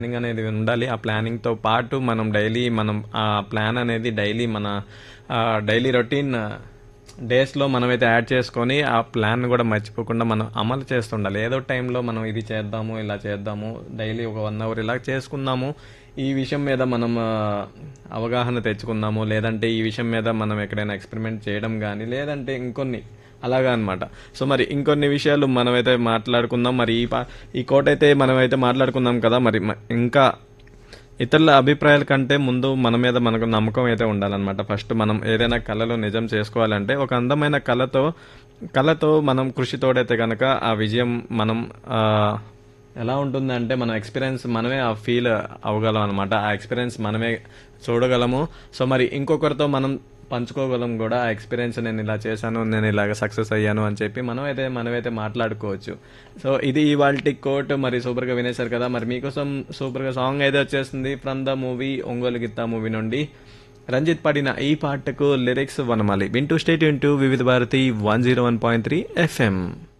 planning అనేది ఉండాలి ఆ ప్లానింగ్తో పాటు మనం డైలీ మనం ఆ ప్లాన్ అనేది డైలీ మన డైలీ రొటీన్ డేస్లో మనమైతే యాడ్ చేసుకొని ఆ ప్లాన్ కూడా మర్చిపోకుండా మనం అమలు చేస్తుండాలి ఏదో టైంలో మనం ఇది చేద్దాము ఇలా చేద్దాము డైలీ ఒక వన్ అవర్ ఇలా చేసుకుందాము ఈ విషయం మీద మనం ఆ, అవగాహన తెచ్చుకుందాము లేదంటే ఈ విషయం మీద మనం ఎక్కడైనా ఎక్స్పెరిమెంట్ చేయడం కానీ లేదంటే ఇంకొన్ని అలాగా అన్నమాట సో మరి ఇంకొన్ని విషయాలు మనమైతే మాట్లాడుకుందాం మరి ఈ పా ఈ కోట్ అయితే మనమైతే మాట్లాడుకుందాం కదా మరి మ- ఇంకా ఇతరుల అభిప్రాయాల కంటే ముందు మన మీద మనకు నమ్మకం అయితే ఉండాలన్నమాట ఫస్ట్ మనం ఏదైనా కళలో నిజం చేసుకోవాలంటే ఒక అందమైన కళతో కళతో మనం కృషి తోడైతే కనుక ఆ విజయం మనం ఆ, ఎలా ఉంటుందంటే మనం ఎక్స్పీరియన్స్ మనమే ఆ ఫీల్ అవ్వగలం అనమాట ఆ ఎక్స్పీరియన్స్ మనమే చూడగలము సో మరి ఇంకొకరితో మనం పంచుకోగలం కూడా ఆ ఎక్స్పీరియన్స్ నేను ఇలా చేశాను నేను ఇలాగ సక్సెస్ అయ్యాను అని చెప్పి మనం అయితే మనమైతే మాట్లాడుకోవచ్చు సో ఇది ఇవాళ కోట్ మరి సూపర్గా వినేశారు కదా మరి మీకోసం సూపర్గా సాంగ్ అయితే వచ్చేస్తుంది from the movie Ongolu Gitta movie నుండి రంజిత్ పాడిన ఈ పాటకు లిరిక్స్ వనమాలి వింటూ state into Vividh Bharati one zero one point three FM